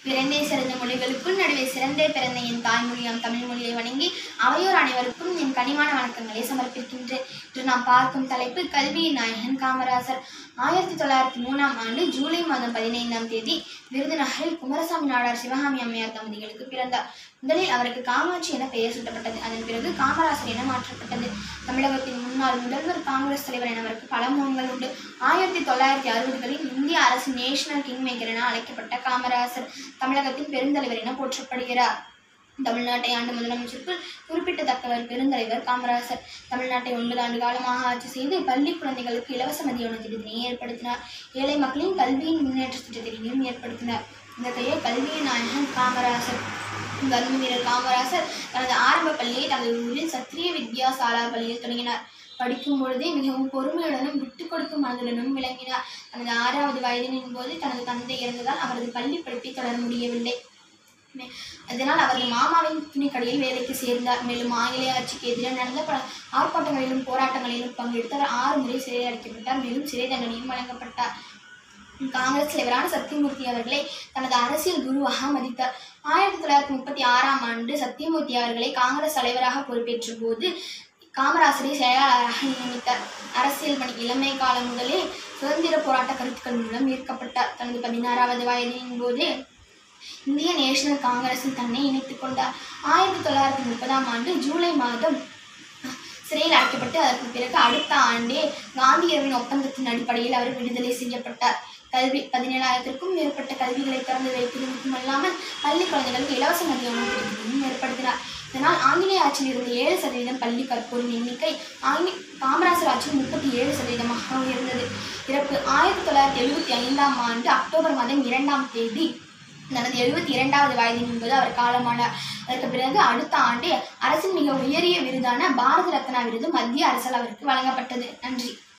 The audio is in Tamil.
பிறந்தே சிறந்த மொழிகளுக்குள் நடுவே சிறந்தே பிறந்த என் தாய்மொழியாம் தமிழ் மொழியை வணங்கி அவையோர் அனைவருக்கும் என் கனிவான வணக்கங்களை சமர்ப்பிக்கின்றேன் இன்று நாம் பார்க்கும் தலைப்பு கல்வியின் நாயகன் காமராசர் ஆயிரத்தி தொள்ளாயிரத்தி மூணாம் ஆண்டு ஜூலை மாதம் பதினைந்தாம் தேதி விருதுநகரில் குமாரசாமி நாடார் சிவகாமி அம்மையார் தம்பதிகளுக்கு பிறந்தார் முதலில் அவருக்கு காமாட்சி என பெயர் சூட்டப்பட்டது அதன் பிறகு காமராசர் என மாற்றப்பட்டது தமிழகத்தின் முன்னாள் முதல்வர் காங்கிரஸ் தலைவர் என அவருக்கு பல முகங்கள் உண்டு ஆயிரத்தி தொள்ளாயிரத்தி அறுபதுகளில் இந்திய அரசு நேஷனல் கிங் மேக்கர் என அழைக்கப்பட்ட காமராசர் தமிழகத்தின் பெருந்தலைவர் என போற்றப்படுகிறார் தமிழ்நாட்டை ஆண்டு முதலமைச்சருக்குள் குறிப்பிடத்தக்கவர் பெருந்தலைவர் காமராசர் தமிழ்நாட்டை ஒன்பது ஆண்டு காலமாக ஆட்சி செய்து பள்ளி குழந்தைகளுக்கு இலவச மதிய உணவு திட்டத்தினை ஏற்படுத்தினார் ஏழை மக்களின் கல்வியின் முன்னேற்ற திட்டத்தினையும் ஏற்படுத்தினார் இந்த பெயர் கல்வியின் நாயகன் காமராசர் கர்ம வீரர் காமராசர் தனது ஆரம்ப பள்ளியை தனது ஊரில் சத்திரிய வித்யாசாலா பள்ளியில் தொடங்கினார் படிக்கும் பொழுதே மிகவும் பொறுமையுடனும் விட்டுக் கொடுக்கும் மனதுடனும் விளங்கினார் தனது ஆறாவது வயதினின் போது தனது தந்தை இறந்ததால் அவரது பள்ளி படிப்பை தொடர முடியவில்லை மே- அதனால் அவரது மாமாவின் துணிக்கடையில் வேலைக்கு சேர்ந்தார் மேலும் ஆங்கிலேய ஆட்சிக்கு எதிராக நடந்த பல ஆர்ப்பாட்டங்களிலும் போராட்டங்களிலும் பங்கெடுத்து அவர் ஆறு முறை சிறை அடைக்கப்பட்டார் மேலும் சிறை தண்டனையும் வழங்கப்பட்டார் காங்கிரஸ் தலைவரான சத்தியமூர்த்தி அவர்களை தனது அரசியல் குருவாக மதித்தார் ஆயிரத்தி தொள்ளாயிரத்தி முப்பத்தி ஆறாம் ஆண்டு சத்தியமூர்த்தி அவர்களை காங்கிரஸ் தலைவராக பொறுப்பேற்ற போது காமராசரை செயலாளராக நியமித்தார் அரசியல் பணி இளமை காலம் முதலே சுதந்திர போராட்ட கருத்துக்கள் மூலம் ஈர்க்கப்பட்டார் தனது பதினாறாவது வயதின் போதே இந்திய நேஷனல் காங்கிரஸில் தன்னை இணைத்துக் கொண்டார் ஆயிரத்தி தொள்ளாயிரத்தி முப்பதாம் ஆண்டு ஜூலை மாதம் சிறையில் அடைக்கப்பட்டு அதற்கு பிறகு அடுத்த ஆண்டே காந்தியர்களின் ஒப்பந்தத்தின் அடிப்படையில் அவர் விடுதலை செய்யப்பட்டார் கல்வி பதினேழாயிரத்திற்கும் மேற்பட்ட கல்விகளை திறந்து வைப்பது மட்டுமல்லாமல் பள்ளி குழந்தைகளுக்கு இலவச மதிய உணவு திட்டத்தையும் ஏற்படுத்தினார் இதனால் ஆங்கிலேய ஆட்சியில் இருந்த ஏழு சதவீதம் பள்ளி கற்போரின் எண்ணிக்கை ஆங்கி காமராசர் ஆட்சியில் முப்பத்தி ஏழு சதவீதமாக உயர்ந்தது இறப்பு ஆயிரத்தி தொள்ளாயிரத்தி எழுபத்தி ஐந்தாம் ஆண்டு அக்டோபர் மாதம் இரண்டாம் தேதி தனது எழுபத்தி இரண்டாவது வயதின் போது அவர் காலமானார் அதற்கு பிறகு அடுத்த ஆண்டு அரசின் மிக உயரிய விருதான பாரத ரத்னா விருது மத்திய அரசால் அவருக்கு வழங்கப்பட்டது நன்றி